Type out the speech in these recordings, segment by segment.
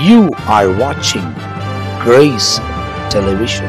You are watching Grace Television.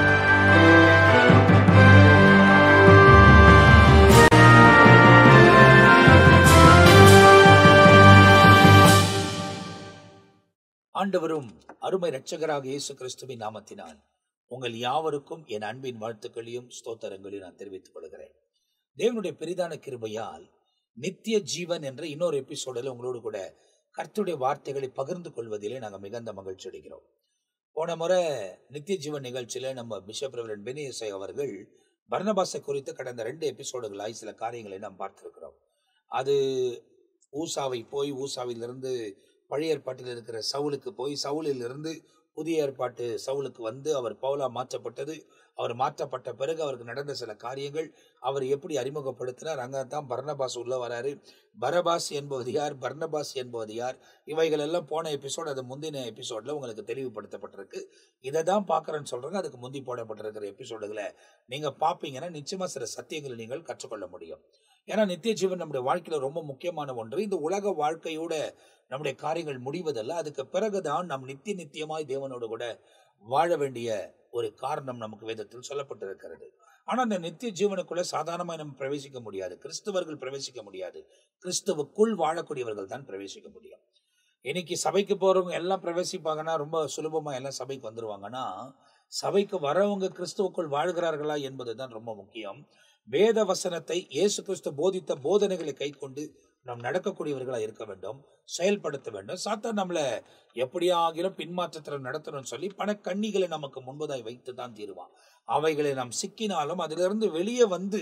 ஆண்டவரும் அருமை இரட்சகராக இயேசு கிறிஸ்துவின் நாமத்தினால் உங்கள் யாவருக்கும் என் அன்பின் வாழ்த்துக்களையும் ஸ்தோத்திரங்களையும் நான் தெரிவித்துக் கொள்கிறேன் தேவனுடைய பெரிதான கிருபையால் நித்திய ஜீவன் என்ற இன்னொரு எபிசோடில் உங்களோடு கூட கர்த்தருடைய வார்த்தைகளை பகிர்ந்து கொள்வதிலே நாங்கள் மிகுந்த மகிழ்ச்சி அடைகிறோம் போன முறை நித்திய ஜீவன் நிகழ்ச்சியில நம்ம பிஷப் ரெவரன் பெனியசை அவர்கள் பர்னபாசை குறித்து கடந்த ரெண்டு எபிசோடுகளாய் சில காரியங்களை நாம் பார்த்திருக்கிறோம் அது ஊசாவை போய் ஊசாவிலிருந்து பழைய ஏற்பாட்டில் இருக்கிற சவுலுக்கு போய் சவுலிலிருந்து புதிய ஏற்பாட்டு சவுலுக்கு வந்து அவர் பவுலா மாற்றப்பட்டது அவர் மாற்றப்பட்ட பிறகு அவருக்கு நடந்த சில காரியங்கள் அவர் எப்படி அறிமுகப்படுத்தினார் அங்கே தான் பர்னபாஸ் உள்ள வராரு பரபாஸ் என்பது யார் பர்னபாஸ் என்பது யார் இவைகள் எல்லாம் போன எபிசோட் அது முந்தின எபிசோட்ல உங்களுக்கு தெளிவுபடுத்தப்பட்டிருக்கு இதை தான் பார்க்குறேன்னு சொல்றாங்க அதுக்கு முந்தி போடப்பட்டிருக்கிற எபிசோடுகளை நீங்க பார்ப்பீங்கன்னா நிச்சயமா சில சத்தியங்களை நீங்கள் கற்றுக்கொள்ள முடியும் ஏன்னா நித்திய ஜீவன் நம்முடைய வாழ்க்கையில ரொம்ப முக்கியமான ஒன்று இந்த உலக வாழ்க்கையோட நம்முடைய காரியங்கள் முடிவதல்ல அதுக்கு பிறகுதான் நம் நித்திய நித்தியமாய் தேவனோடு கூட வாழ வேண்டிய ஒரு காரணம் நமக்கு வேதத்தில் சொல்லப்பட்டிருக்கிறது ஆனா அந்த நித்திய ஜீவனுக்குள்ள சாதாரணமாய் நம்ம பிரவேசிக்க முடியாது கிறிஸ்தவர்கள் பிரவேசிக்க முடியாது கிறிஸ்துவுக்குள் வாழக்கூடியவர்கள் தான் பிரவேசிக்க முடியும் இன்னைக்கு சபைக்கு போறவங்க எல்லாம் பிரவேசிப்பாங்கன்னா ரொம்ப சுலபமா எல்லாம் சபைக்கு வந்துருவாங்கன்னா சபைக்கு வரவங்க கிறிஸ்துவுக்குள் வாழ்கிறார்களா என்பது தான் ரொம்ப முக்கியம் வேத வசனத்தை இயேசு கிறிஸ்து போதித்த போதனைகளை கை கொண்டு நாம் நடக்கக்கூடியவர்களா இருக்க வேண்டும் செயல்படுத்த வேண்டும் சாத்தான் நம்மளை எப்படியாகிலும் பின்மாற்றத்தில் நடத்தணும்னு சொல்லி பண கண்ணிகளை நமக்கு முன்பதாய் வைத்து தான் தீருவான் அவைகளை நாம் சிக்கினாலும் அதிலிருந்து வெளியே வந்து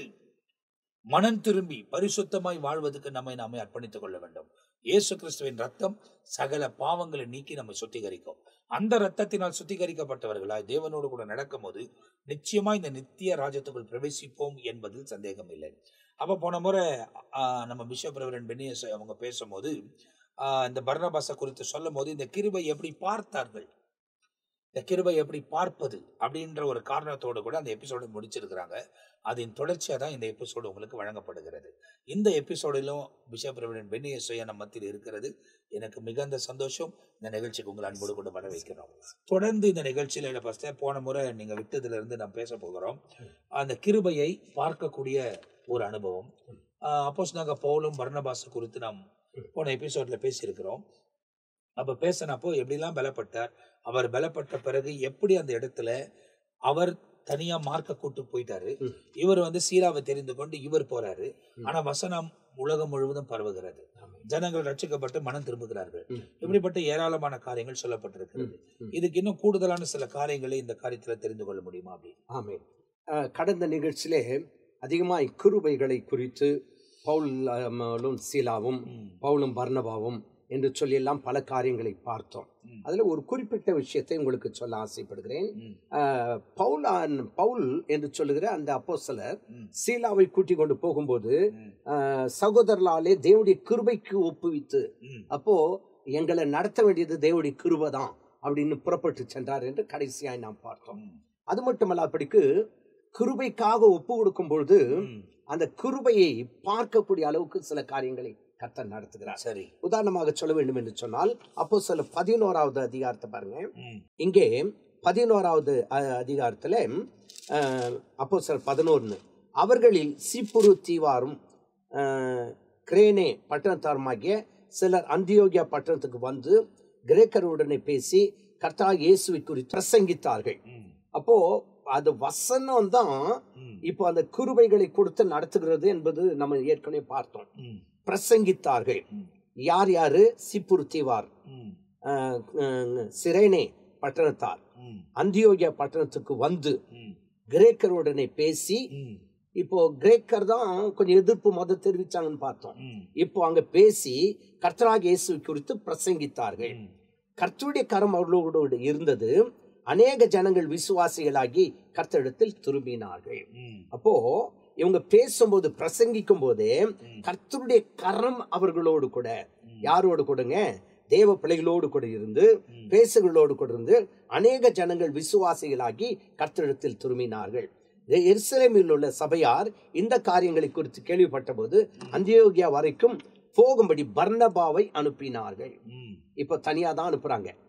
மனம் திரும்பி பரிசுத்தமாய் வாழ்வதற்கு நம்மை நாமே அர்ப்பணித்துக் கொள்ள வேண்டும் இயேசு கிறிஸ்துவின் ரத்தம் சகல பாவங்களை நீக்கி நம்மை சுத்திகரிக்கும் அந்த ரத்தத்தினால் சுத்திகரிக்கப்பட்டவர்களாய் தேவனோடு கூட நடக்கும்போது நிச்சயமா இந்த நித்திய ராஜ்யத்துக்குள் பிரவேசிப்போம் என்பதில் சந்தேகம் இல்லை அப்ப போன முறை ஆஹ், நம்ம பிஷப் ரெவரன் பெனியஸ் அவங்க பேசும்போது ஆஹ், இந்த பர்ணபாசை குறித்து சொல்லும் போது இந்த கிருபை எப்படி பார்த்தார்கள் இந்த கிருபை எப்படி பார்ப்பது அப்படின்ற ஒரு காரணத்தோடு கூட அந்த எபிசோடு முடிச்சிருக்கிறாங்க அதன் தொடர்ச்சியாக தான் இந்த எபிசோடு உங்களுக்கு வழங்கப்படுகிறது இந்த எபிசோடிலும் பிஷப் ரெவரன் பெனியசையா நம்ம மத்தியில் இருக்கிறது எனக்கு மிகுந்த சந்தோஷம் இந்த நிகழ்ச்சிக்கு உங்கள் அன்போடு கூட வர வைக்கிறோம் தொடர்ந்து இந்த நிகழ்ச்சியில ஃபர்ஸ்ட் போன முறை நீங்க விட்டதுல இருந்து நாம் பேச போகிறோம் அந்த கிருபையை பார்க்கக்கூடிய ஒரு அனுபவம் அப்போஸ் நாங்க பவுலும் பர்ணபாசு குறித்து நாம் போன எபிசோட்ல பேசியிருக்கிறோம் அப்ப பேசினப்போ எப்படிலாம் பலப்பட்டார் அவர் பலப்பட்ட பிறகு எப்படி அந்த இடத்துல அவர் தனியா மார்க்க கூட்டு போயிட்டாரு ம். இவர் வந்து சீராவை தெரிந்து கொண்டு இவர் போறாரு ம். ஆனா வசனம் உலகம் முழுவதும் பரவுகிறது ஆமென். ஜனங்கள் ரட்சிக்கப்பட்டு மனம் திரும்புகிறார்கள் ம். இப்படிப்பட்ட ஏராளமான காரியங்கள் சொல்லப்பட்டிருக்கிறது ம். இதுக்கு இன்னும் கூடுதலான சில காரியங்களை இந்த காரியத்துல தெரிந்து கொள்ள முடியுமா அப்படி ஆமென் அஹ், கடந்த நிகழ்ச்சியிலே அதிகமாய் கிருபைகளை குறித்து பவுலும் சீலாவும் ம். பவுலும் பர்ணபாவும் என்று சொல்லி எல்லாம் பல காரியங்களை பார்த்தோம் ம். அதுல ஒரு குறிப்பிட்ட விஷயத்தை உங்களுக்கு சொல்ல ஆசைப்படுகிறேன் ம். அஹ், பவுலான் பவுல் என்று சொல்லுகிற அந்த அப்போஸ்தலர் ம். சீலாவை கூட்டிக் கொண்டு போகும்போது ம். அஹ், சகோதரர்களாலே தேவனுடைய கிருபைக்கு ஒப்புவித்து ம். அப்போ எங்களை நடத்த வேண்டியது தேவனுடைய கிருபை தான் அப்படின்னு புறப்பட்டு சென்றார் என்று கடைசியாய் நாம் பார்த்தோம் ம். அது மட்டுமல்ல அப்படிக்கு கிருபைக்காக ஒப்பு கொடுக்கும் பொழுது ம். அந்த கிருபையை பார்க்கக்கூடிய அளவுக்கு சில காரியங்களை கர்த்தர் நடத்துகிறார் சரி உதாரணமாக சொல்ல வேண்டும் என்று சொன்னால் அப்போ சில பதினோராவது அதிகாரத்தை பாருங்க ம். இங்கே பதினோராவது அஹ், அதிகாரத்துல அஹ், அப்போ சில பதினொன்று அவர்களில் சீப்புரு தீவாரும் அஹ், கிரேனே பட்டணத்தாருமாகிய சிலர் அந்தியோகியா பட்டணத்துக்கு வந்து கிரேக்கருடனே பேசி கர்த்தா இயேசுவை குறித்து பிரசங்கித்தார்கள் ம். அப்போ அது வசனம் தான் ம். இப்போ அந்த கிருபைகளை கொடுத்து நடத்துகிறது என்பது நம்ம ஏற்கனவே பார்த்தோம் ம். பிரசங்கித்தார்கள் ம். யார் யாரு சிப்புரு தீவார் ம். அஹ், அஹ், சிரேனே பட்டணத்தார் ம். அந்தியோகியா பட்டணத்துக்கு வந்து ம். கிரேக்கருடனே பேசி ம். இப்போ கிரேக்கர் தான் கொஞ்சம் எதிர்ப்பு மத தெரிவிச்சாங்கன்னு பார்த்தோம் ம். இப்போ அங்க பேசி கர்த்தராக இயேசு குறித்து பிரசங்கித்தார்கள் ம். கர்த்தருடைய கரம் அவர்களோடு இருந்தது அநேக ஜனங்கள் விசுவாசிகளாகி கர்த்தரிடத்தில் திரும்பினார்கள் ம். அப்போ இவங்க பேசும்போது பிரசங்கிக்கும் போதே ம். கர்த்தருடைய கரம் அவர்களோடு கூட ம். யாரோடு கூடங்க தேவ பிள்ளைகளோடு கூட இருந்து ம். பேசுகளோடு கூட இருந்து அநேக ஜனங்கள் விசுவாசிகளாகி கர்த்தரிடத்தில் திரும்பினார்கள் எ- எருசலேமில் உள்ள சபையார் இந்த காரியங்களை குறித்து கேள்விப்பட்ட போது அந்தியோகியா வரைக்கும் போகும்படி பர்னபாவை அனுப்பினார்கள் ம். இப்போ தனியா தான் அனுப்புறாங்க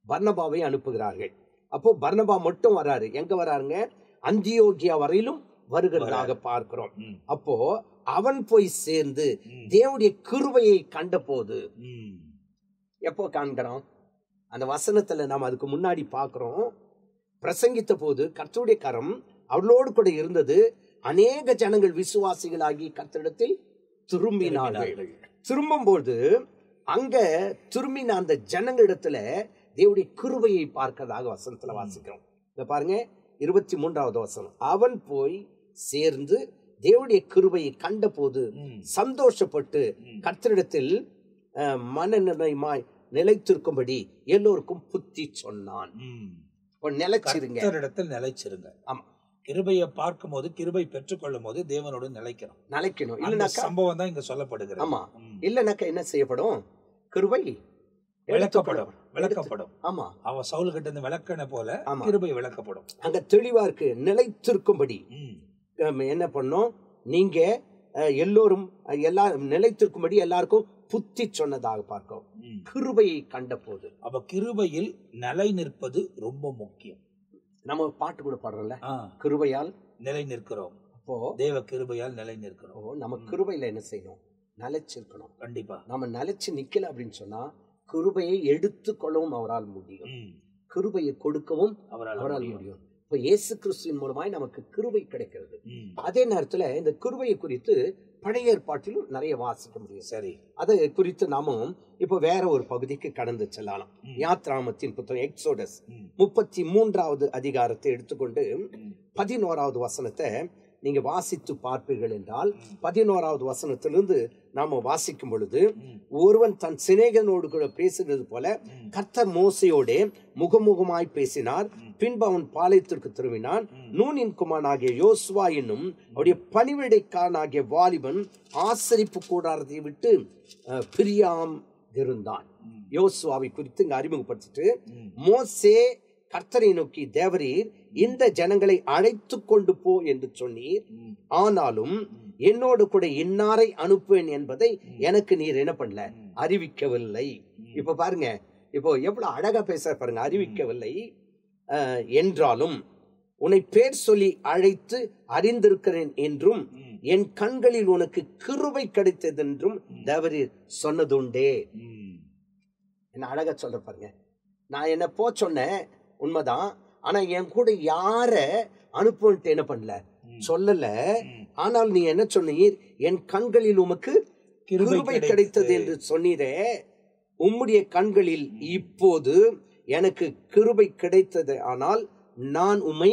பர்னபாவை அனுப்புகிறார்கள் அப்போ பர்னபா மட்டும் வராரு எங்க வராருங்க அந்தியோகியா வரையிலும் வருகிறதாக பார்க்கிறோம் ம், அப்போ அவன் போய் சேர்ந்து ம், தேவனுடைய கிருபையை கண்டபோது ம். எப்போ காண்கிறோம் அந்த வசனத்துல நாம் அதுக்கு முன்னாடி பார்க்கிறோம் பிரசங்கித்த போது கர்த்தருடைய கரம் அவளோடு கூட இருந்தது அநேக ஜனங்கள் விசுவாசிகளாகி கர்த்தரிடத்தில் திரும்பினார்கள் திரும்பும்போது அங்க திரும்பின அந்த ஜனங்களிடத்துல தேவனுடைய கிருபையை பார்க்கறதாக வசனத்துல வாசிக்கிறோம் இத பாருங்க இருபத்தி மூன்றாவது வசனம் அவன் போய் சேர்ந்து தேவனுடைய கிருபையை கண்டபோது ம், சந்தோஷப்பட்டு ம். கர்த்தரிடத்தில் அஹ், மனநிலைமாய் நிலைத்திருக்கும்படி எல்லோருக்கும் புத்தி சொன்னான் ம். இப்போ நிலைச்சிருங்க கர்த்தரிடத்தில் நிலைச்சிருங்க ஆமா. கிருபையை பார்க்கும்போது கிருபை பெற்றுக்கொள்ளும் போது தேவனோடு நிலைக்கணும் நிலைக்கணும் அந்த இல்லைனாக்கா சம்பவம் தான் இங்க சொல்லப்படுகிறது ஆமா ம். இல்லைனாக்கா என்ன செய்யப்படும் கிருபை விளக்கப்படும் விளக்கப்படும் ஆமா அவன் சவுல் கிட்ட இருந்து விளக்கன போல ஆமா. கிருபை விளக்கப்படும் அங்க தெளிவா இருக்கு நிலைத்திருக்கும்படி ம், அஹ், என்ன பண்ணோம் நீங்க அஹ், எல்லோரும் அஹ், எல்லா நிலைத்திருக்கும்படி எல்லாருக்கும் புத்தி சொன்னதாக பார்க்கிறோம் ம். கிருபையை கண்ட போது அப்ப கிருபையில் நிலை நிற்பது ரொம்ப முக்கியம் நம்ம பாட்டு கூட பாடுறோம்ல ஆ, கிருபையால் நிலை நிற்கிறோம் அப்போ தேவ கிருபையால் நிலை நிற்கிறோம் அப்போ நம்ம ம். கிருபையில என்ன செய்யணும் நிலைச்சிருக்கணும் கண்டிப்பா நம்ம நிலைச்சு நிக்கல அப்படின்னு சொன்னா கிருபையை எடுத்துக்கொள்ளவும் அவரால் முடியும் ம். கிருபையை கொடுக்கவும் அவரால் அவரால் முடியும். முடியும் இப்ப இயேசு கிறிஸ்துவின் மூலமாய் நமக்கு கிருபை கிடைக்கிறது ம். அதே நேரத்துல இந்த கிருபையை குறித்து பழைய ஏற்பாட்டிலும் நிறைய வாசிக்க முடியும் சரி அதை குறித்து நாமும் இப்போ வேற ஒரு பகுதிக்கு கடந்து செல்லலாம் ம். யாத்ராமத்தின் புத்தகம் எக்ஸோடஸ் ம். முப்பத்தி மூன்றாவது அதிகாரத்தை எடுத்துக்கொண்டு ம். பதினோராவது வசனத்தை நீங்க வாசித்து பார்ப்பீர்கள் என்றால் ம். பதினோராவது வசனத்திலிருந்து நாம வாசிக்கும் பொழுது ம். ஒருவன் தன் சிநேகனோடு கூட பேசுகிறது போல ம். கர்த்தர் மோசையோடே முகமுகமாய் பேசினார் ம். பின்பு அவன் பாளையத்திற்கு திரும்பினான் ம். நூனின் குமாரனாகிய யோசுவா என்னும் அவருடைய பணிவிடைக்காரனாகிய வாலிபன் ஆசரிப்பு கூடாரத்தை விட்டு அஹ், பிரியாம் இருந்தான் ம். யோசுவாவை குறித்து இங்க அறிமுகப்படுத்திட்டு ம். மோசே கர்த்தரை நோக்கி தேவரீர் இந்த ஜனங்களை அழைத்து கொண்டு போ என்று சொன்னீர் ம். ஆனாலும் ம். என்னோடு கூட இன்னாரை அனுப்புவேன் என்பதை ம். எனக்கு நீர் என்ன பண்ணல ம். அறிவிக்கவில்லை ம். இப்ப பாருங்க இப்போ எவ்வளவு அழகா பேச பாருங்க அறிவிக்கவில்லை அஹ், என்றாலும் உன்னை பேர் சொல்லி அழைத்து அறிந்திருக்கிறேன் என்றும் ம். என் கண்களில் உனக்கு கிருபை கிடைத்ததென்றும் ம். தேவரீர் சொன்னதுண்டே ம். என்ன அழகா சொல்ற பாருங்க நான் என்ன போ சொன்னேன் உண்மைதான் ஆனா என் கூட யார அனுப்புன்ட்டு என்ன பண்ணல ம். சொல்லல ம். ஆனால் நீ என்ன சொன்னீர் என் கண்களில் உமக்கு கிருபை கிடைத்தது என்று சொன்னீரே உம்முடைய கண்களில் இப்போது எனக்கு கிருபை கிடைத்தது ஆனால் நான் உம்மை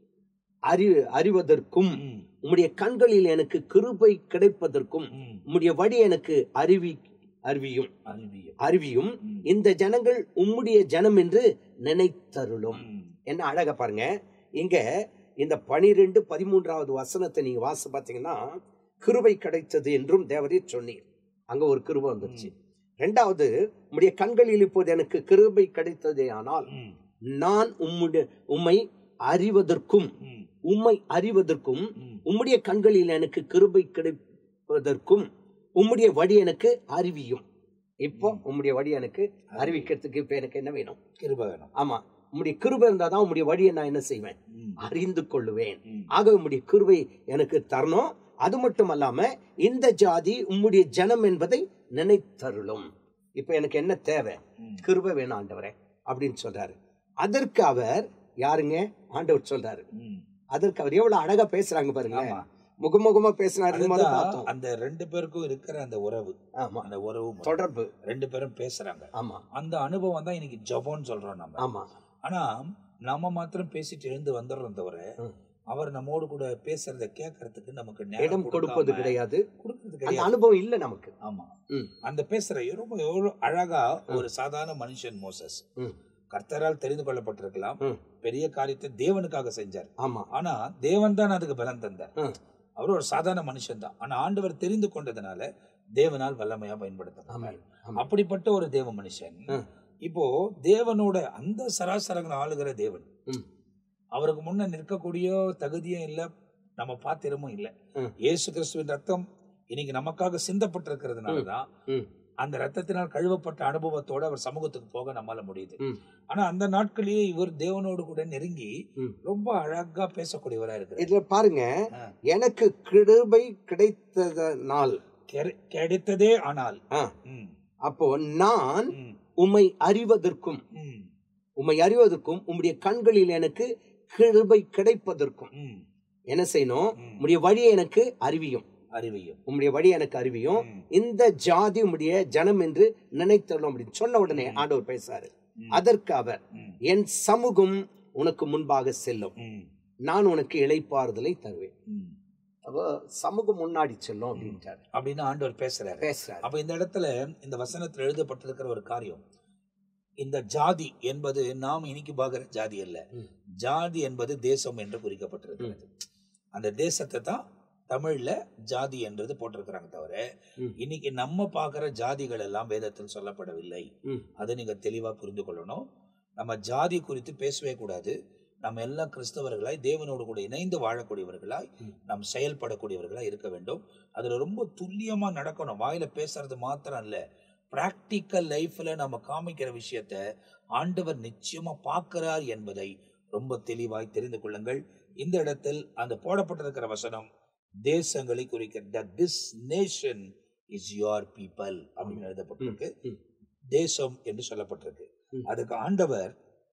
அறி அறிவதற்கும் ம். உம்முடைய கண்களில் எனக்கு கிருபை கிடைப்பதற்கும் ம். உம்முடைய வழி எனக்கு அறிவி அறிவியும் அறிவியம். அறிவியும் ம். இந்த ஜனங்கள் உம்முடைய ஜனம் என்று நினைத்தருளும் ம். என்ன அழகா பாருங்க இங்க இந்த பனிரெண்டு பதிமூன்றாவது வசனத்தை நீங்க வாசி பார்த்தீங்கன்னா கிருபை கிடைத்தது என்றும் தேவரீர் சொன்னீர் அங்க ஒரு கிருபை வந்துருச்சு ரெண்டாவது உம்முடைய கண்களில் இப்போது எனக்கு கிருபை கிடைத்ததே ஆனால் ம். நான் உம்முடைய உம்மை அறிவதற்கும் ம். உம்மை அறிவதற்கும் ம். உம்முடைய கண்களில் எனக்கு கிருபை கிடைப்பதற்கும் உம்முடைய வழி எனக்கு அறிவியும் இப்போ ம். உம்முடைய வழி எனக்கு அறிவிக்கிறதுக்கு இப்ப எனக்கு என்ன வேணும் கிருபை வேணும் ஆமா உம்முடைய கிருபை இருந்தாதான் உம்முடைய வழியை நான் என்ன செய்வேன் ம். அறிந்து கொள்ளுவேன் ம். ஆக உம்முடைய கிருபை எனக்கு தரணும் அது மட்டும் அல்லாம இந்த ஜாதி உம்முடைய ஜனம் என்பதை நினைத்தருளும் இப்ப எனக்கு என்ன தேவை ம். கிருபை வேணும் ஆண்டவரே அப்படின்னு சொல்றாரு அதற்கு அவர் யாருங்க ஆண்டவர் சொல்றாரு ம். அதற்கு அவர் எவ்வளவு அழகா பேசுறாங்க பாருங்க ஆமா முகமுகமா பேசினாரு மாதிரி அதுதான் பார்த்தோம் அந்த ரெண்டு பேருக்கும் இருக்கிற அந்த உறவு ஆமா அந்த உறவு முறை. தொடர்பு ரெண்டு பேரும் பேசுறாங்க ஆமா அந்த அனுபவம் தான் இன்னைக்கு ஜபோன்னு சொல்றோம் நம்ம ஆமா ஆனா நம்ம மாத்திரம் பேசிட்டு எழுந்து வந்துடுறோம் தவிர ம். அவர் நம்மோடு கூட பேசுறத கேட்கறதுக்கு நமக்கு இடம் நேரம் கொடுப்பது கொடுப்பது கிடையாது கொடுக்கறது அந்த கிடையாது அனுபவம் இல்ல நமக்கு ஆமா ம். அந்த பேசுற ரொம்ப எவ்வளவு அழகா ஒரு சாதாரண மனுஷன் மோசஸ் ம். கர்த்தரால் தெரிந்து கொள்ளப்பட்டிருக்கலாம் ம். பெரிய காரியத்தை தேவனுக்காக செஞ்சார் ஆமா ஆனா தேவன் தான் அதுக்கு பலன் தந்தார் ம். அவர் ஒரு சாதாரண மனுஷன் தான் ஆனா ஆண்டவர் தெரிந்து கொண்டதுனால தேவனால் வல்லமையா பயன்படுத்தப்பட்டார் ஆமென். ஆமென். அப்படிப்பட்ட ஒரு தேவ மனுஷன் ம். இப்போ தேவனோட அந்த சராசரங்களை ஆளுகிற தேவன் ம். அவருக்கு முன்ன நிற்கக்கூடிய தகுதியும் இல்ல நம்ம பாத்திரமும் இல்ல ம். இயேசு கிறிஸ்துவின் ரத்தம் இன்னைக்கு நமக்காக சிந்தப்பட்டிருக்கிறதுனாலதான் ம். அந்த ரத்தத்தினால் கழுவப்பட்ட அனுபவத்தோட அவர் சமூகத்துக்கு போக நம்மால முடியுது ம். ஆனா அந்த நாட்களிலேயே இவர் தேவனோடு கூட நெருங்கி ம். ரொம்ப அழகா பேசக்கூடியவரா இருக்கிறார் இதுல பாருங்க ஆ. எனக்கு கிருபை கிடைத்ததனால் கெ- கிடைத்ததே ஆனால் ஆ, ம், அப்போ நான் ம், உம்மை அறிவதற்கும் ம், உம்மை அறிவதற்கும் உம்முடைய கண்களில் எனக்கு கிருபை கிடைப்பதற்கும் ம், என்ன செய்யணும் ம். உம்முடைய வழியை எனக்கு அறிவியும் அறிவியும் உம்முடைய வழி எனக்கு அறிவியும் ம், இந்த ஜாதி உம்முடைய ஜனம் என்று நினைத்தரலாம் அப்படின்னு சொன்ன உடனே ம். ஆண்டவர் பேசாரு ம், அதற்கு அவர் ம், என் சமூகம் உனக்கு முன்பாக செல்லும் ம், நான் உனக்கு இளைப்பாறுதலை தருவேன் ம். அப்போ சமூகம் முன்னாடி செல்லும் அப்படின்ட்டாரு அப்படின்னு ஆண்டவர் பேசுறாரு பேசுறாரு அப்ப இந்த இடத்துல இந்த வசனத்தில் எழுதப்பட்டிருக்கிற ஒரு காரியம் இந்த ஜாதி என்பது நாம் இன்னைக்கு பார்க்கிற ஜாதி அல்ல ம். ஜாதி என்பது தேசம் என்று குறிக்கப்பட்டிருக்கிறது அந்த தேசத்தை தான் தமிழ்ல ஜாதி என்றது போட்டிருக்கிறாங்க தவிர ம். இன்னைக்கு நம்ம பார்க்கிற ஜாதிகள் எல்லாம் வேதத்தில் சொல்லப்படவில்லை ம். அதை நீங்க தெளிவா புரிந்து கொள்ளணும் நம்ம ஜாதி குறித்து பேசவே கூடாது நம்ம எல்லாம் கிறிஸ்தவர்களாய் தேவனோடு கூட இணைந்து வாழக்கூடியவர்களாய் ம். நாம் செயல்படக்கூடியவர்களாய் இருக்க வேண்டும் அதுல ரொம்ப துல்லியமா நடக்கணும் வாயில பேசுறது மாத்திரம் இல்ல பிராக்டிக்கல் லைஃப்ல நம்ம காமிக்கிற விஷயத்த ஆண்டவர் நிச்சயமா பார்க்கிறார் என்பதை ரொம்ப தெளிவாய் தெரிந்து கொள்ளுங்கள் இந்த இடத்தில் அந்த போடப்பட்டிருக்கிற வசனம் தேசங்களை குறிக்கிற this nation is your people அப்படின்னு எழுதப்பட்டிருக்கு ம். தேசம் என்று சொல்லப்பட்டிருக்கு ம். அதுக்கு ஆண்டவர்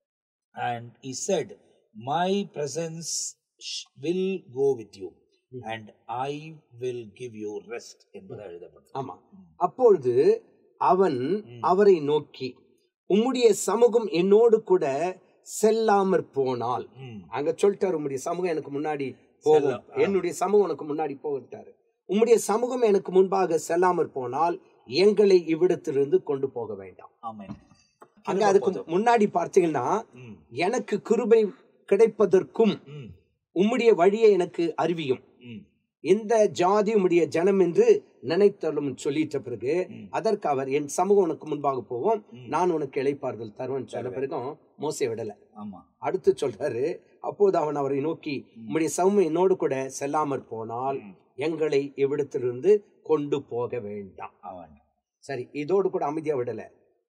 and he said my presence sh- will go with you ம். and i will give you rest என்பது எழுதப்பட்டிருக்கு ஆமா அப்பொழுது அவன் ம். அவரை நோக்கி உம்முடைய சமூகம் என்னோடு கூட செல்லாமற் போனால் ம். அங்க சொல்லிட்டாரு உம்முடைய சமூகம் எனக்கு முன்னாடி போகும் செல்ல- ஆ. என்னுடைய சமூகம் உனக்கு முன்னாடி போகிட்டாரு உம்முடைய சமூகம் எனக்கு முன்பாக செல்லாமற் போனால் எங்களை இவ்விடத்திலிருந்து கொண்டு போக வேண்டாம் ஆமென் அங்க அதுக்கு முன்னாடி பார்த்தீங்கன்னா ம். எனக்கு கிருபை கிடைப்பதற்கும் ம். உம்முடைய வழியை எனக்கு அறிவியும் ம். இந்த ஜாதி உம்முடைய ஜனம் என்று நினைத்தலும் சொல்லிட்ட பிறகு ம். அதற்கு அவர் என் சமூகம் உனக்கு முன்பாக போவோம் ம். நான் உனக்கு இளைப்பாறுதல் தருவேன் சொன்ன தருவேன். பிறகும் மோசே விடல ஆமா அடுத்து சொல்றாரு அப்போது அவன் அவரை நோக்கி உம்முடைய சமூகம் என்னோடு கூட செல்லாமற் போனால் ம். எங்களை இவ்விடத்திலிருந்து கொண்டு போக வேண்டாம் அவன் சரி இதோடு கூட அமைதியா விடல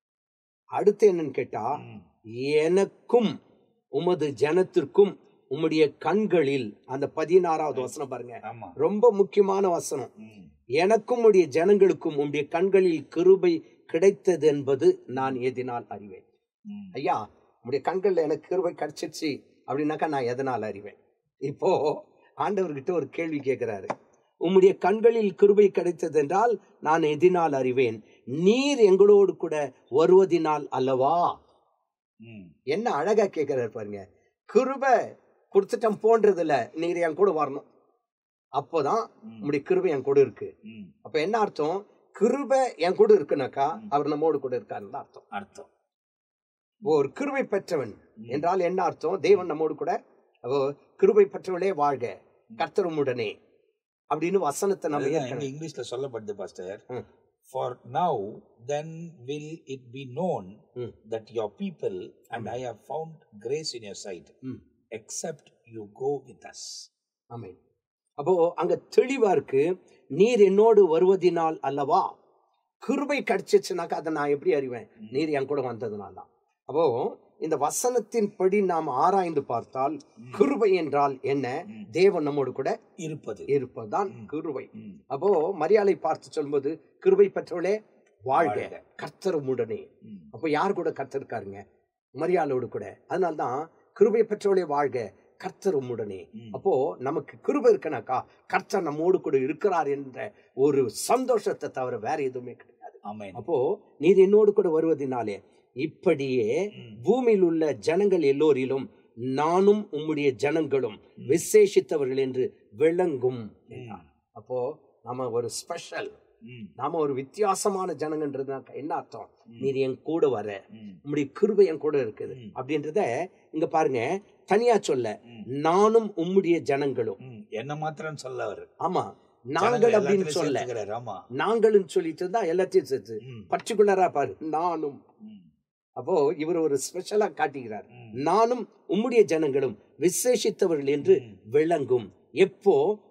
அடுத்து என்னன்னு கேட்டா ம். எனக்கும் உமது ஜனத்திற்கும் உம்முடைய கண்களில் அந்த பதினாறாவது வசனம் பாருங்க ஆமா ரொம்ப முக்கியமான வசனம் ம். எனக்கும் உடைய ஜனங்களுக்கும் உம்முடைய கண்களில் கிருபை கிடைத்தது என்பது நான் எதினால் அறிவேன் ம். ஐயா உம்முடைய கண்கள்ல எனக்கு கிருபை கிடைச்சிருச்சு அப்படின்னாக்கா நான் எதனால் அறிவேன் இப்போ ஆண்டவர்கிட்ட ஒரு கேள்வி கேட்கிறாரு உம்முடைய கண்களில் கிருபை கிடைத்தது என்றால் நான் எதினால் அறிவேன் நீர் எங்களோடு கூட வருவதினால் அல்லவா ம். என்ன அழகா கேட்கிறாரு பாருங்க கிருபை கொடுத்துட்டேன் போன்றது இல்ல நீர் என் கூட வரணும் அப்போதான் ம். உம்முடைய கிருபை என் கூட இருக்கு ம். அப்ப என்ன அர்த்தம் கிருபை என் கூட இருக்குனாக்கா அவர் நம்மோடு கூட இருக்காருன்னு தான் அர்த்தம் அர்த்தம் ஒரு கிருபை பெற்றவன் ம். என்றால் என்ன அர்த்தம் தேவன் நம்மோடு கூட அவ கிருபை பெற்றவளே வாழ்க கர்த்தருமுடனே அப்படின்னு வசனத்தை நம்ம அதுதான் இங்க ஏற்கனவே இங்கிலீஷ்ல சொல்லப்படுது பாஸ்டர் ம். For now then will it be known ம். That your people and I have found grace in your sight ம். Except you go with us amen அப்போ அங்க தெளிவா இருக்கு நீர் என்னோடு வருவதினால் அல்லவா கிருபை கிடைச்சிச்சுனாக்கா அதை நான் எப்படி அறிவேன் நீர் என் கூட வந்ததுனால தான் அப்போ இந்த வசனத்தின்படி நாம் ஆராய்ந்து பார்த்தால் கிருபை என்றால் என்ன ம். தேவன் நம்மோடு கூட இருப்பது இருப்பதுதான் ம். கிருபை ம். அப்போ மரியாதை பார்த்து சொல்லும்போது கிருபை பெற்றவளே வாழ்க வாழ்க. கர்த்தருமுடனே ம். அப்போ யார் கூட கர்த்தர் இருக்காருங்க மரியாதையோடு கூட அதனால்தான் கிருபை பெற்றவளே வாழ்க கர்த்தர் உம்முடனே ம். அப்போ நமக்கு கிருபை இருக்கனாக்கா கர்த்தர் நம்மோடு கூட இருக்கிறார் என்ற ஒரு சந்தோஷத்தை தவிர வேற எதுவுமே கிடையாது ஆமென் அப்போ நீர் என்னோடு கூட வருவதினாலே இப்படியே ம். பூமியில் உள்ள ஜனங்கள் எல்லோரிலும் நானும் உம்முடைய ஜனங்களும் விசேஷித்தவர்கள் என்று விளங்கும் என்றார். அப்போ நம்ம ஒரு ஸ்பெஷல் ம். நாம ஒரு வித்தியாசமான ஜனங்கன்றதுனாக்க என்ன அர்த்தம் ம். நீர் என் கூட வர ம். உம்முடைய கிருபை என் கூட இருக்குது ம். அப்படின்றத இங்க பாருங்க தனியா சொல்ல ம். நானும் உம்முடைய ஜனங்களும் ம். என்ன மாத்திரம் சொல்ல அவர் ஆமா நாங்கள் அப்படின்னு சொல்ல ஆமா நாங்களும் சொல்லிட்டு தான் எல்லாத்தையும் சேர்த்து ம். பர்டிகுலரா பாரு நானும் ம். அப்போ இவர் ஒரு ஸ்பெஷலா காட்டுகிறார் ம். நானும் உம்முடைய ஜனங்களும் விசேஷித்தவர்கள் என்று ம். விளங்கும் எப்போ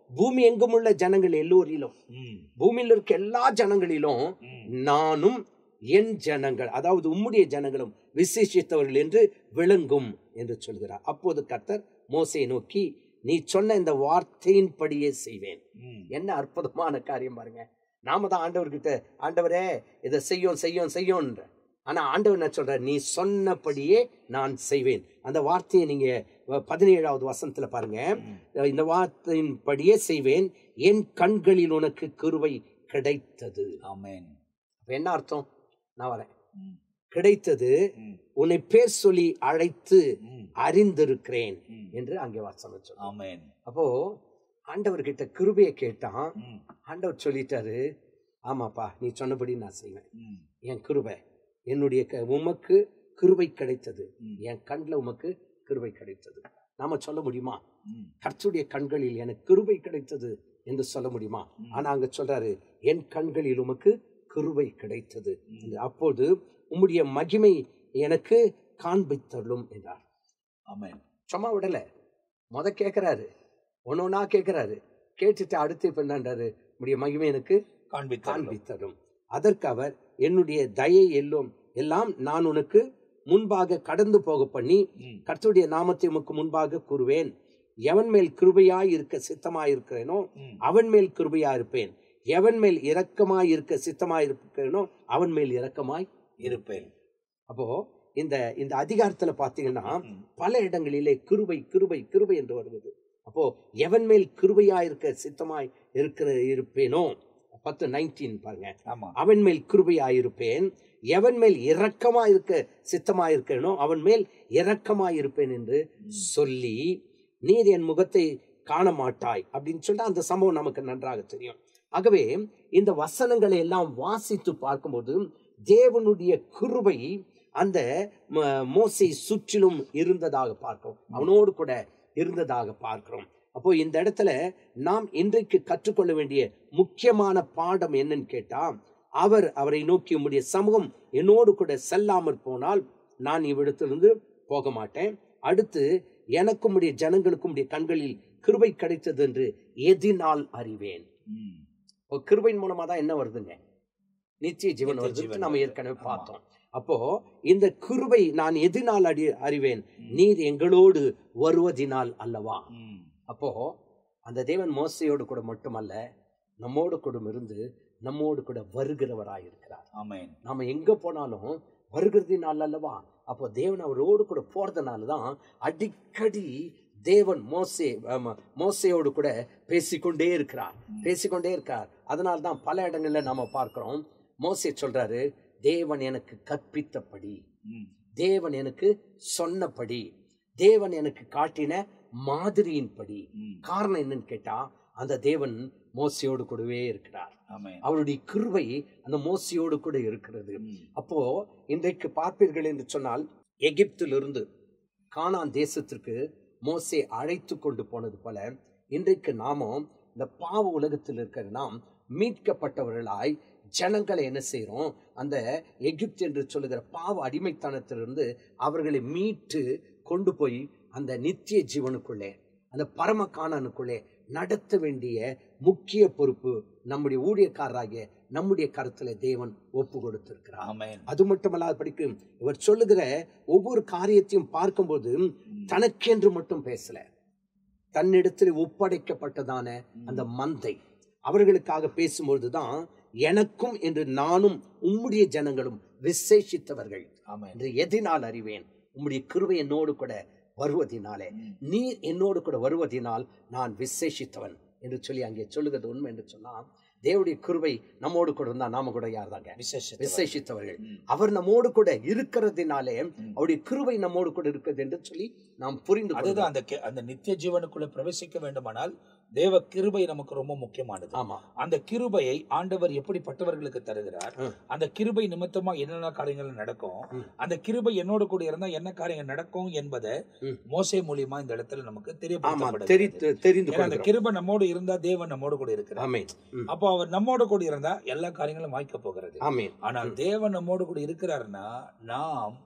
பூமி எங்கும் உள்ள ஜனங்கள் எல்லோரிலும் ம், பூமியில் இருக்க எல்லா ஜனங்களிலும் ம். நானும் என் ஜனங்கள் அதாவது உம்முடைய ஜனங்களும் விசேஷித்தவர்கள் என்று விளங்கும் என்று சொல்கிறார் அப்போது கர்த்தர் மோசையை நோக்கி நீ சொன்ன இந்த வார்த்தையின்படியே செய்வேன் ம். என்ன அற்புதமான காரியம் பாருங்க நாம தான் ஆண்டவர்கிட்ட ஆண்டவரே இதை செய்யும் செய்யும் செய்யும்ன்ற ஆனா ஆண்டவர் என்ன சொல்ற நீ சொன்னபடியே நான் செய்வேன் அந்த வார்த்தையை நீங்க அஹ், பதினேழாவது வசனத்துல பாருங்க அஹ், இந்த வார்த்தையின்படியே செய்வேன் என் கண்களில் உனக்கு கிருபை கிடைத்தது ஆமென் அப்ப என்ன அர்த்தம் நான் வரேன் ம், கிடைத்தது ம், உன்னை பேர் சொல்லி அழைத்து ம், அறிந்திருக்கிறேன் ம். என்று அங்கே வாசனம் சொல்றோம் ஆமென் அப்போ ஆண்டவர்கிட்ட கிருபையை கேட்டான் ம், ஆண்டவர் சொல்லிட்டாரு ஆமாப்பா நீ சொன்னபடி நான் செய்வேன் ம், என் கிருபை என்னுடைய க உமக்கு கிருபை கிடைத்தது ம். என் கண்ணில் உமக்கு கிருபை கிடைத்தது நாம சொல்ல முடியுமா ம். கர்த்தருடைய கண்களில் எனக்கு கிருபை கிடைத்தது என்று சொல்ல முடியுமா ம். ஆனா அங்க சொல்றாரு என் கண்களில் உமக்கு கிருபை கிடைத்தது ம். என்று. அப்போது உம்முடைய மகிமை எனக்கு காண்பித்தருளும் என்றார் ஆமென் சும்மா விடல முத கேட்கிறாரு ஒன்னொன்னா கேட்கிறாரு கேட்டுட்டு அடுத்து இப்ப என்னன்றாரு உம்முடைய மகிமை எனக்கு காண்பித்தார் காண்பித்தரும் அதற்கு அவர் என்னுடைய தயை எல்லாம் எல்லாம் நான் உனக்கு முன்பாக கடந்து போக பண்ணி ம், கர்த்தருடைய நாமத்தை உமக்கு முன்பாக கூறுவேன் எவன் மேல் கிருபையாய் இருக்க சித்தமாய் இருக்கிறேனோ ம். அவன் மேல் கிருபையாய் இருப்பேன் எவன் மேல் இரக்கமாய் இருக்க சித்தமாய் இருக்கிறேனோ அவன் மேல் இரக்கமாய் இருப்பேன் அப்போ இந்த இந்த அதிகாரத்துல பாத்தீங்கன்னா ம், பல இடங்களிலே கிருபை கிருபை கிருபை என்று வருவது அப்போ எவன் மேல் கிருபையாய் இருக்க சித்தமாய் இருக்கிற இருப்பேனோ பத்து நைன்டீன் பாருங்க ஆமா அவன் மேல் கிருபையாயிருப்பேன் எவன் மேல் இரக்கமாயிருக்க சித்தமாயிருக்கேனோ அவன் மேல் இரக்கமாயிருப்பேன் என்று சொல்லி நீர் என் முகத்தை காண மாட்டாய் அப்படின்னு சொல்லிட்டு அந்த சம்பவம் நமக்கு நன்றாக தெரியும் ஆகவே இந்த வசனங்களை எல்லாம் வாசித்து பார்க்கும்போது தேவனுடைய கிருபை அந்த ம- மோசை சுற்றிலும் இருந்ததாக பார்க்கிறோம் அவனோடு கூட இருந்ததாக பார்க்கிறோம் அப்போ இந்த இடத்துல நாம் இன்றைக்கு கற்றுக்கொள்ள வேண்டிய முக்கியமான பாடம் என்னன்னு கேட்டா அவர் அவரை நோக்கி உம்முடைய சமூகம் என்னோடு கூட செல்லாமற் போனால் நான் இவ்விடத்திலிருந்து போக மாட்டேன் அடுத்து எனக்கும் உடைய ஜனங்களுக்கும் உடைய கண்களில் கிருபை கிடைத்தது என்று எதினால் அறிவேன் ம், இப்போ கிருபையின் மூலமா தான் என்ன வருதுங்க நித்திய ஜீவன் நித்திய வருது ஜீவன் நம்ம வருது. ஏற்கனவே ஆமா. பார்த்தோம் அப்போ இந்த கிருபை நான் எதினால் அடி அறிவேன் ம். நீர் எங்களோடு வருவதினால் அல்லவா ம், அப்போ அந்த தேவன் மோசையோடு கூட மட்டுமல்ல நம்மோடு கூட இருந்து நம்மோடு கூட வருகிறவராயிருக்கிறார் ஆமென் நாம எங்க போனாலும் வருகிறதினால் அல்லவா அப்போ தேவன் அவரோடு கூட போறதுனால தான் அடிக்கடி தேவன் மோசே ஆமா, மோசையோடு கூட பேசிக்கொண்டே இருக்கிறார் ம். பேசிக்கொண்டே இருக்கிறார் அதனால தான் பல இடங்கள்ல நாம பார்க்கிறோம் மோசே சொல்றாரு தேவன் எனக்கு கற்பித்தபடி ம், தேவன் எனக்கு சொன்னபடி தேவன் எனக்கு காட்டின மாதிரியின்படி ம், காரணம் என்னன்னு கேட்டா அந்த தேவன் மோசையோடு கூடவே இருக்கிறார் ஆமென் அவருடைய கிருபை அந்த மோசையோடு கூட இருக்கிறது ம், அப்போ இன்றைக்கு பார்ப்பீர்கள் என்று சொன்னால் எகிப்திலிருந்து கானான் தேசத்திற்கு மோசே அழைத்து கொண்டு போனது போல இன்றைக்கு நாமும் இந்த பாவ உலகத்தில் இருக்கிற நாம் மீட்கப்பட்டவர்களாய் ஜனங்களை என்ன செய்றோம் அந்த எகிப்து என்று சொல்லுகிற பாவ அடிமைத்தனத்திலிருந்து அவர்களை மீட்டு கொண்டு போய் அந்த நித்திய ஜீவனுக்குள்ளே அந்த பரம காணனுக்குள்ளே நடத்த வேண்டிய முக்கிய பொறுப்பு நம்முடைய ஊழியக்காரராகிய நம்முடைய கருத்துல தேவன் ஒப்பு கொடுத்திருக்கிறார் ஆமென் அது மட்டுமல்லாத படிக்கும் இவர் சொல்லுகிற ஒவ்வொரு காரியத்தையும் பார்க்கும்போது ம், தனக்கென்று மட்டும் பேசல தன்னிடத்தில் ஒப்படைக்கப்பட்டதான அந்த மந்தை அவர்களுக்காக பேசும்பொழுது தான் எனக்கும் என்று நானும் உம்முடைய ஜனங்களும் விசேஷித்தவர்கள் ஆமென் என்று எதினால் அறிவேன் உம்முடைய கிருபை என்னோடு கூட வருவதினாலே ம், நீர் என்னோடு கூட வருவதினால் நான் விசேஷித்தவன் என்று சொல்லி அங்கே சொல்லுகிறது உண்மை என்று சொன்னால் தேவனுடைய கிருபை நம்மோடு கூட இருந்தா நாம கூட யார் தாங்க விசேஷித்தவர். விசேஷித்தவர்கள் ம், அவர் நம்மோடு கூட இருக்கிறதுனாலே ம். அவருடைய கிருபை நம்மோடு கூட இருக்கிறது என்று சொல்லி நாம் புரிந்து அதுதான் கொள்ளலாம் அந்த கி- அந்த நித்திய ஜீவனுக்குள்ள பிரவேசிக்க வேண்டுமானால் தேவ கிருபை நமக்கு ரொம்ப முக்கியமானது ஆமா அந்த கிருபையை ஆண்டவர் எப்படிப்பட்டவர்களுக்கு தருகிறார் ம். அந்த கிருபை நிமித்தமா என்னென்ன காரியங்கள் நடக்கும் ம். அந்த கிருபை என்னோடு கூட இருந்தா என்ன காரியங்கள் நடக்கும் என்பதை ம். மோசே மூலியமா இந்த இடத்துல நமக்கு ஆமா தெரியப்படுத்தப்படுகிறது தெரிந்து தெரிந்து ஏன்னா அந்த கொள்கிறோம் கிருபை நம்மோடு இருந்தா தேவன் நம்மோடு கூட இருக்கிறார் ஆமென் ம். அப்போ அவர் நம்மோடு கூட இருந்தா எல்லா காரியங்களும் வாய்க்க போகிறது ஆமென் ஆனால் தேவன் நம்மோடு கூட இருக்கிறாருன்னா நாம்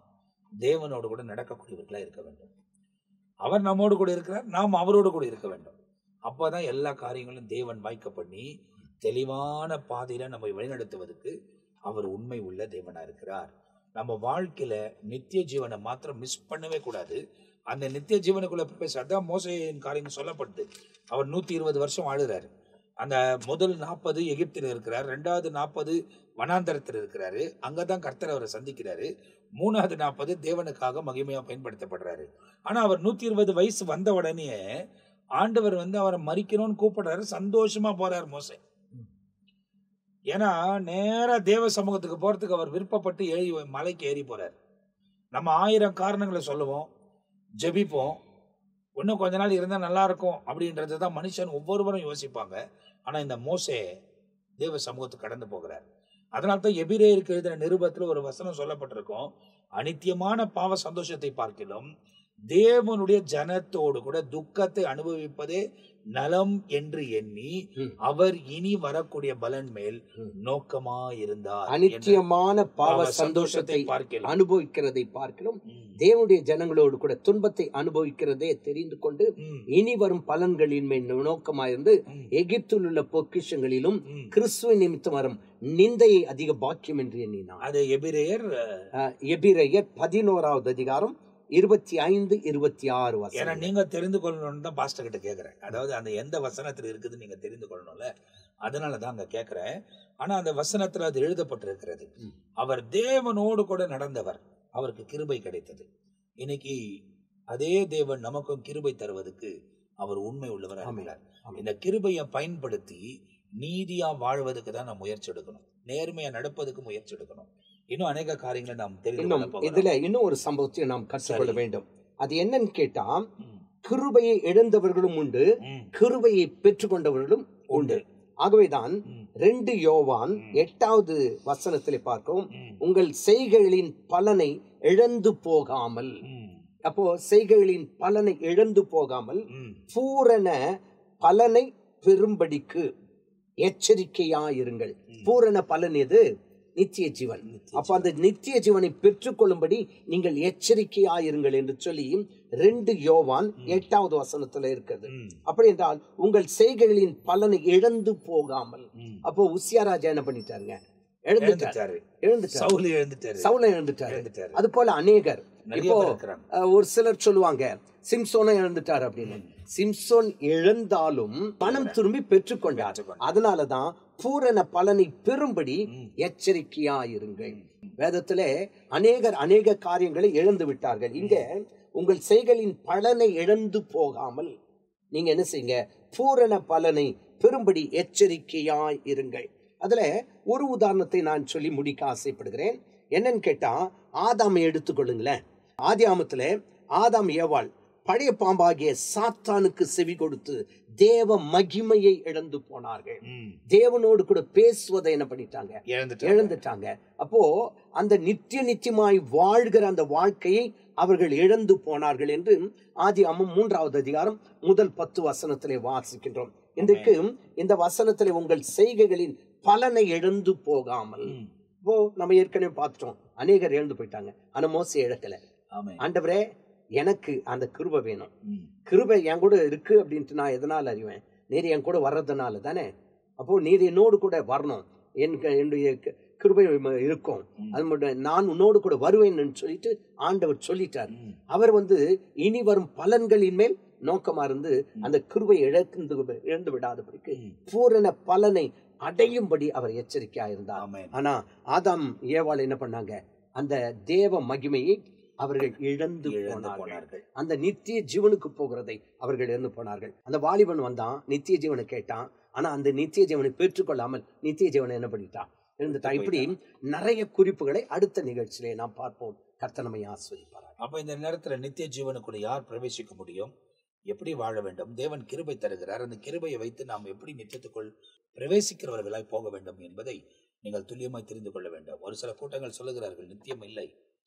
தேவனோடு கூட நடக்கக்கூடியவர்களா இருக்க வேண்டும் அவர் நம்மோடு கூட இருக்கிறார் நாம் அவரோடு கூட இருக்க வேண்டும் அப்பதான் எல்லா காரியங்களும் தேவன் வாய்க்க பண்ணி தெளிவான பாதையில நம்ம வழிநடத்துவதற்கு அவர் உண்மை உள்ள தேவனா இருக்கிறார் நம்ம வாழ்க்கையில நித்திய ஜீவனை மாத்திரம் மிஸ் பண்ணவே கூடாது அந்த நித்திய ஜீவனுக்குள்ள பேச அதான் மோசையின் காரியம் சொல்லப்படுது அவர் நூத்தி இருபது வருஷம் வாழுறாரு அந்த முதல் நாற்பது எகிப்தில் இருக்கிறார் ரெண்டாவது நாற்பது வனாந்தரத்தில் இருக்கிறாரு அங்கதான் கர்த்தர் அவரை சந்திக்கிறாரு மூணாவது நாற்பது தேவனுக்காக மகிமையா பயன்படுத்தப்படுறாரு ஆனா அவர் நூத்தி இருபது வயசு வந்த உடனே ஆண்டவர் வந்து அவரை மறிக்கணும்னு கூப்பிடுறாரு சந்தோஷமா போறாரு மோசே ஏன்னா நேரா தேவ சமூகத்துக்கு போறதுக்கு அவர் விருப்பப்பட்டு ஏறி மலைக்கு ஏறி போறார் நம்ம ஆயிரம் காரணங்களை சொல்லுவோம் ஜெபிப்போம் இன்னும் கொஞ்ச நாள் இருந்தால் நல்லா இருக்கும் அப்படின்றது தான் மனுஷன் ஒவ்வொருவரும் யோசிப்பாங்க ஆனால் இந்த மோசே தேவ சமூகத்துக்கு கடந்து போகிறார் அதனால தான் எபிரேயருக்கு எழுதின நிருபத்தில் ஒரு வசனம் சொல்லப்பட்டிருக்கும் அனித்தியமான பாவ சந்தோஷத்தை பார்க்கிலும் தேவனுடைய ஜனத்தோடு கூட துக்கத்தை அனுபவிப்பதே நலம் என்று எண்ணி ம். அவர் இனி வரக்கூடிய பலன் மேல் ம். நோக்கமா இருந்தார் அனித்தியமான பாவ பாவ சந்தோஷத்தை பார்க்கலாம் அனுபவிக்கிறதை பார்க்கிறோம் தேவனுடைய ஜனங்களோடு கூட துன்பத்தை அனுபவிக்கிறதே தெரிந்து கொண்டு இனி வரும் பலன்களின் மேல் நோக்கமாயிருந்து எகிப்தில் உள்ள பொக்கிஷங்களிலும் கிறிஸ்துவ நிமித்தம் வரும் நிந்தையை அதிக பாக்கியம் என்று எண்ணினார் அது எபிரேயர் அஹ், எபிரெயர் பதினோராவது அதிகாரம் இருபத்தி ஐந்து இருபத்தி ஆறு ஏன்னா வசனம் நீங்க தெரிந்து கொள்ளணும்னு தான் பாஸ்டர் கிட்ட கேக்குறேன் அதாவது அந்த எந்த வசனத்துல இருக்குதுன்னு நீங்க தெரிந்து கொள்ளணும்ல அதனால தான் அங்க கேக்குறேன் ஆனா அந்த வசனத்துல அது எழுதப்பட்டிருக்கிறது ம். அவர் தேவனோடு கூட நடந்தவர் அவருக்கு கிருபை கிடைத்தது இன்னைக்கு அதே தேவன் நமக்கும் கிருபை தருவதற்கு அவர் உண்மை உள்ளவராக ஆமென். இருக்கிறார் ஆமென். இந்த கிருபையை பயன்படுத்தி நீதியா வாழ்வதற்கு தான் நாம் முயற்சி எடுக்கணும் நேர்மையா நடப்பதுக்கு முயற்சி எடுக்கணும் இன்னும் அநேக காரியங்களை நாம் தெரிந்து இன்னும் கொள்ள போகிறோம். இதுல இன்னும் ஒரு சம்பவத்தை நாம் கற்றுக்கொள்ள சரி. வேண்டும் அது என்னன்னு கேட்டா ம். கிருபையை இழந்தவர்களும் உண்டு ம். கிருபையை பெற்றுக்கொண்டவர்களும் உண்டு ஆகவேதான் ம். ரெண்டு யோவான் ம். எட்டாவது வசனத்திலே பார்க்கிறோம் ம். உங்கள் செய்கைகளின் பலனை இழந்து போகாமல் ம். அப்போ செய்கைகளின் பலனை இழந்து போகாமல் ம். பூரண பலனை பெறும்படிக்கு எச்சரிக்கையாயிருங்கள் ம். பூரண பலன் எது நித்திய ஜீவன் நித்திய அப்ப அந்த நித்திய ஜீவனை பெற்றுக்கொள்ளும்படி நீங்கள் எச்சரிக்கையாயிருங்கள் என்று சொல்லி ரெண்டு யோவான் எட்டாவது வசனத்துல இருக்கிறது ம். அப்படி என்றால் உங்கள் செய்கைகளின் பலனை இழந்து போகாமல் ம். அப்போ உசியா ராஜா என்ன பண்ணிட்டாருங்க எழுந்துட்டார் எழுந்துட்டாரு எழுந்துட்டார் சவுல் எழுந்துட்டாரு சவுல எழுந்துட்டாரு எழுந்துட்டாரு அது போல அநேகர் நிறைய இப்போ பேர் இருக்கிறாங்க அஹ், ஒரு சிலர் சொல்லுவாங்க சிம்சோனை இழந்துட்டார் அப்படின்னு சிம்சோன் இழந்தாலும் பணம் திரும்பி பெற்றுக்கொண்டார் பெற்றுக்கொண்டார். அதனாலதான் பூரண பலனை பெறும்படி ம். எச்சரிக்கையாயிருங்கள் வேதத்திலே அநேகர் அநேக காரியங்களை இழந்து விட்டார்கள் இங்க உங்கள் செய்களின் பலனை இழந்து போகாமல் நீங்க என்ன செய்யுங்க பூரண பலனை பெறும்படி எச்சரிக்கையாய் இருங்கள் அதுல ஒரு உதாரணத்தை நான் சொல்லி முடிக்க ஆசைப்படுகிறேன் என்னன்னு கேட்டா ஆதாமை எடுத்துக்கொள்ளுங்களேன் ஆதியாமத்துல ஆதாம் ஏவாள் பழைய பாம்பாகிய சாத்தானுக்கு செவி கொடுத்து தேவ மகிமையை இழந்து போனார்கள் ம். தேவனோடு கூட பேசுவதை என்ன பண்ணிட்டாங்க எழுந்துட்டாரு இழந்துட்டாங்க அப்போ அந்த நித்திய நித்தியமாய் வாழ்கிற அந்த வாழ்க்கையை அவர்கள் இழந்து போனார்கள் என்று ஆதி அம்மம் மூன்றாவது அதிகாரம் முதல் பத்து வசனத்திலே வாசிக்கின்றோம் இன்றைக்கு இந்த வசனத்திலே உங்கள் செய்கைகளின் பலனை இழந்து போகாமல் ம். இப்போ நம்ம ஏற்கனவே பார்த்துட்டோம் அநேகர் இழந்து போயிட்டாங்க ஆனா மோசை இழக்கல ஆமென். ஆண்டவரே எனக்கு அந்த கிருபை வேணும் ம். கிருபை என் கூட இருக்கு அப்படின்ட்டு நான் எதனால் அறிவேன் நீர் என் கூட வர்றதுனால தானே அப்போ நீர் என்னோடு கூட வரணும் எனக்கு என்னுடைய க- கிருபை ம- இருக்கும் ம். அது மட்டும் நான் உன்னோடு கூட வருவேன்னு சொல்லிட்டு ஆண்டவர் சொல்லிட்டார் ம். அவர் வந்து இனி வரும் பலன்களின் மேல் நோக்கமா இருந்து அந்த கிருபை இழந்து இழந்து விடாதபடிக்கு ம். பூரண பலனை அடையும்படி அவர் எச்சரிக்கையா இருந்தார் ஆமென். ஆனா ஆதாம் ஏவாள் என்ன பண்ணாங்க அந்த தேவ மகிமையை அவர்கள் இழந்து இழந்து போனார்கள் போனார்கள் அந்த நித்திய ஜீவனுக்கு போகிறதை அவர்கள் இழந்து போனார்கள் அந்த வாலிபன் வந்தான் நித்திய ஜீவனை கேட்டான் ஆனா அந்த நித்திய ஜீவனை பெற்றுக்கொள்ளாமல் நித்திய ஜீவனை என்ன பண்ணிட்டான் எழுந்துட்டான் இப்படி நிறைய குறிப்புகளை அடுத்த நிகழ்ச்சியிலே நாம் பார்ப்போம் கர்த்தனமை ஆஸ்வதிப்பார் அப்ப இந்த நேரத்துல நித்திய ஜீவனுக்குள்ள யார் பிரவேசிக்க முடியும் எப்படி வாழ வேண்டும் தேவன் கிருபை தருகிறார் அந்த கிருபையை வைத்து நாம் எப்படி நித்தியத்துக்குள் பிரவேசிக்கிறவர்களாய் போக வேண்டும் என்பதை நீங்கள் துல்லியமாய் தெரிந்து கொள்ள வேண்டும் ஒரு சில கூட்டங்கள் சொல்லுகிறார்கள் நித்தியம் இல்லை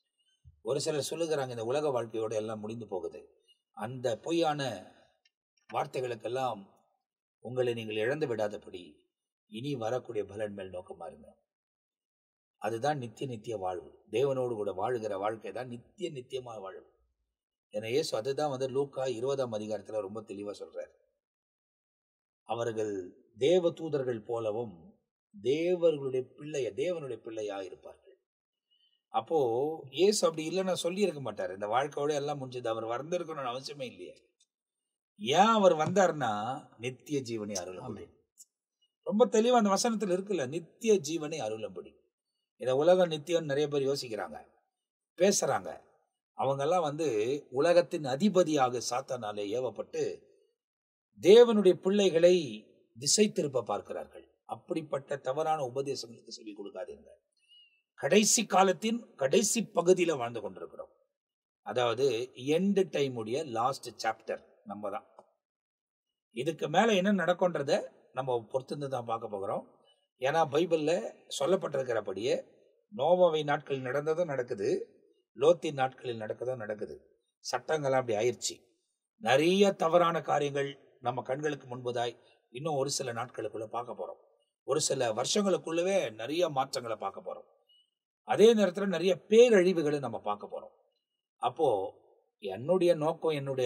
ஒரு சிலர் சொல்லுகிறாங்க இந்த உலக வாழ்க்கையோட எல்லாம் முடிந்து போகுது அந்த பொய்யான வார்த்தைகளுக்கெல்லாம் உங்களை நீங்கள் இழந்து விடாதபடி இனி வரக்கூடிய பலன் மேல் நோக்கமா இருங்க அதுதான் நித்திய நித்திய வாழ்வு தேவனோடு கூட வாழுகிற வாழ்க்கை தான் நித்திய நித்தியமா வாழ்வு ஏன்னா இயேசு அதுதான் வந்து லூக்கா இருபதாம் அதிகாரத்துல ரொம்ப தெளிவா சொல்றாரு அவர்கள் தேவ தூதர்கள் போலவும் தேவர்களுடைய பிள்ளைய தேவனுடைய பிள்ளையா இருப்பார்கள் அப்போ இயேசு அப்படி இல்லைன்னா சொல்லி இருக்க மாட்டார் இந்த வாழ்க்கையோட எல்லாம் முடிஞ்சது அவர் வந்திருக்கணும்னு அவசியமே இல்லையே ஏன் அவர் வந்தார்னா நித்திய ஜீவனை அருளும்படி ரொம்ப தெளிவா அந்த வசனத்துல இருக்குல்ல நித்திய ஜீவனை அருளும்படி இதை உலக நித்தியம் நிறைய பேர் யோசிக்கிறாங்க பேசுறாங்க அவங்கெல்லாம் வந்து உலகத்தின் அதிபதியாக சாத்தானாலே ஏவப்பட்டு தேவனுடைய பிள்ளைகளை திசை திருப்ப பார்க்கிறார்கள் அப்படிப்பட்ட தவறான உபதேசங்களுக்கு செவி கொடுக்காதீங்க கடைசி காலத்தின் கடைசி பகுதியில வாழ்ந்து கொண்டிருக்கிறோம் அதாவது எண்டு டைம் உடைய லாஸ்ட் சாப்டர் நம்ம தான் இதுக்கு மேல என்ன நடக்கும்ன்றத நம்ம பொறுத்திருந்து தான் பார்க்க போகிறோம் ஏன்னா பைபிள்ல சொல்லப்பட்டிருக்கிறபடியே நோவாவை நாட்களில் நடந்ததும் நடக்குது லோத்தின் நாட்களில் நடக்கதும் நடக்குது சட்டங்கள்லாம் அப்படி ஆயிடுச்சு நிறைய தவறான காரியங்கள் நம்ம கண்களுக்கு முன்பதாய் இன்னும் ஒரு சில நாட்களுக்குள்ள பார்க்க போறோம் ஒரு சில வருஷங்களுக்குள்ளவே நிறைய மாற்றங்களை பார்க்க போறோம் அதே நேரத்தில் நிறைய பேரழிவுகளை நம்ம பார்க்க போறோம் அப்போ என்னுடைய நோக்கம் என்னுடைய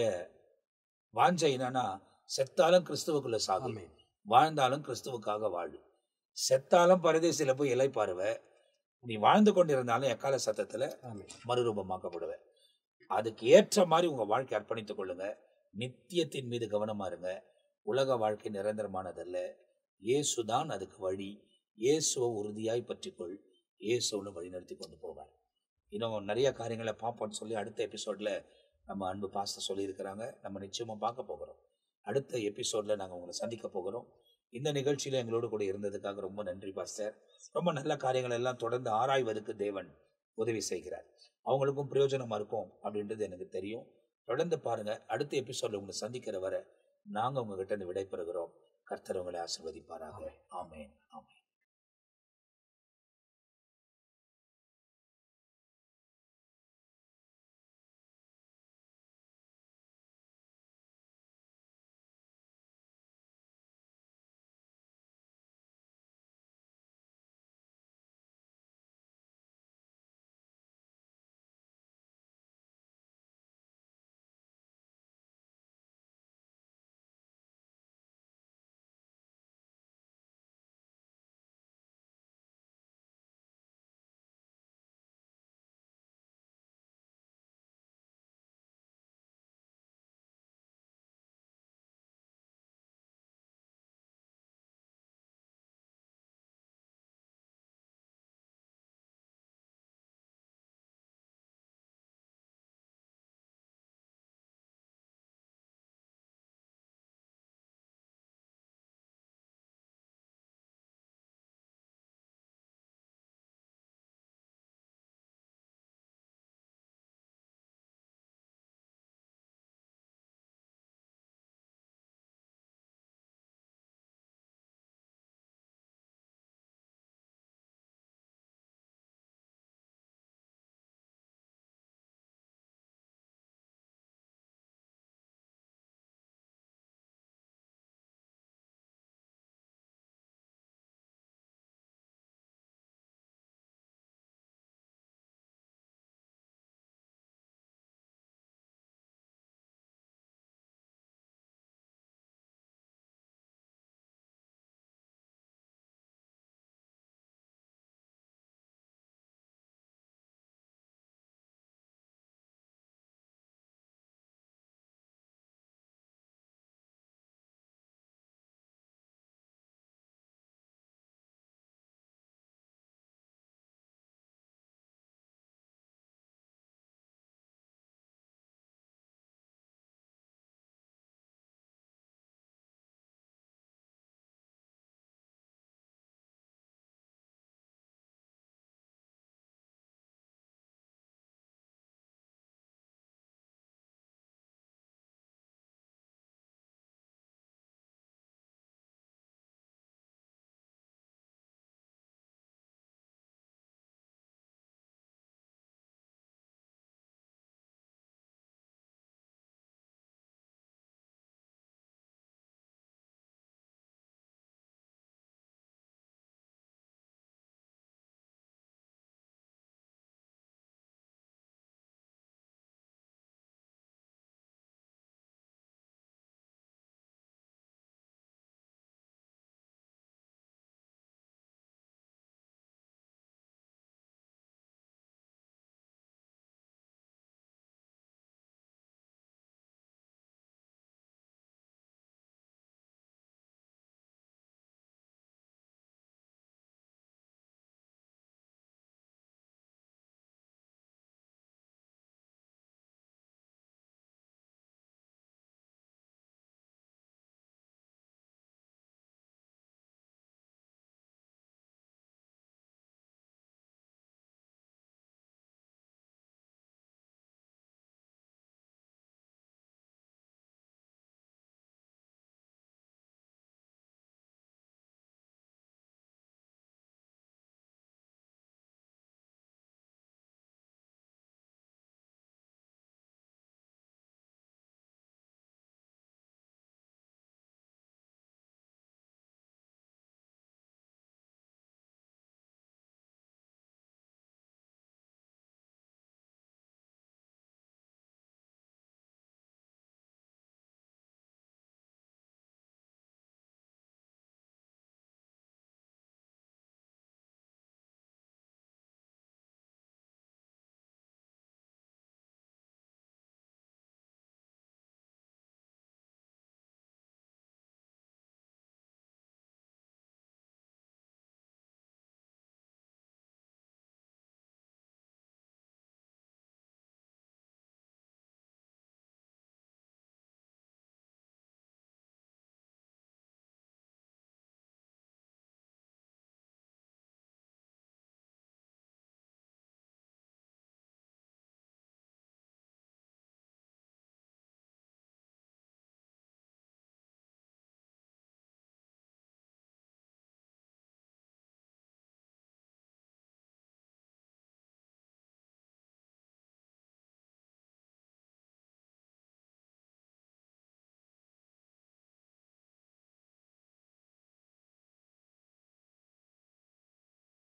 வாஞ்சை என்னன்னா செத்தாலும் கிறிஸ்துவுக்குள்ள சாகும் ஆமென். வாழ்ந்தாலும் கிறிஸ்துவுக்காக வாழு செத்தாலும் பரதேசில போய் இலை பாருவ நீ வாழ்ந்து கொண்டிருந்தாலும் எக்கால சத்தத்துல ஆமென். மறுரூபமாக்கப்படுவ அதுக்கு ஏற்ற மாதிரி உங்க வாழ்க்கை அர்ப்பணித்துக் கொள்ளுங்க நித்தியத்தின் மீது கவனமா இருங்க உலக வாழ்க்கை நிரந்தரமானதல்ல இயேசுதான் அதுக்கு வழி இயேசுவை உறுதியாய் பற்றிக்கொள் இயேசுன்னு வழி நடத்தி கொண்டு போவார் இன்னும் நிறைய காரியங்களை பார்ப்போம்னு சொல்லி அடுத்த எபிசோட்ல நம்ம அன்பு பாஸ்டர் சொல்லியிருக்கிறாங்க நம்ம நிச்சயமா பார்க்க போகிறோம் அடுத்த எபிசோட்ல நாங்கள் உங்களை சந்திக்க போகிறோம் இந்த நிகழ்ச்சியில எங்களோடு கூட இருந்ததுக்காக ரொம்ப நன்றி பாஸ்டர் ரொம்ப நல்ல காரியங்கள் எல்லாம் தொடர்ந்து ஆராய்வதற்கு தேவன் உதவி செய்கிறார் அவங்களுக்கும் பிரயோஜனமா இருக்கும் அப்படின்றது எனக்கு தெரியும் தொடர்ந்து பாருங்க அடுத்த எபிசோட்ல உங்களை சந்திக்கிற வரை நாங்க உங்ககிட்ட இருந்து விடைபெறுகிறோம் கர்த்தர் உங்களை ஆசிர்வதிப்பாராக ஆமென் ஆமென்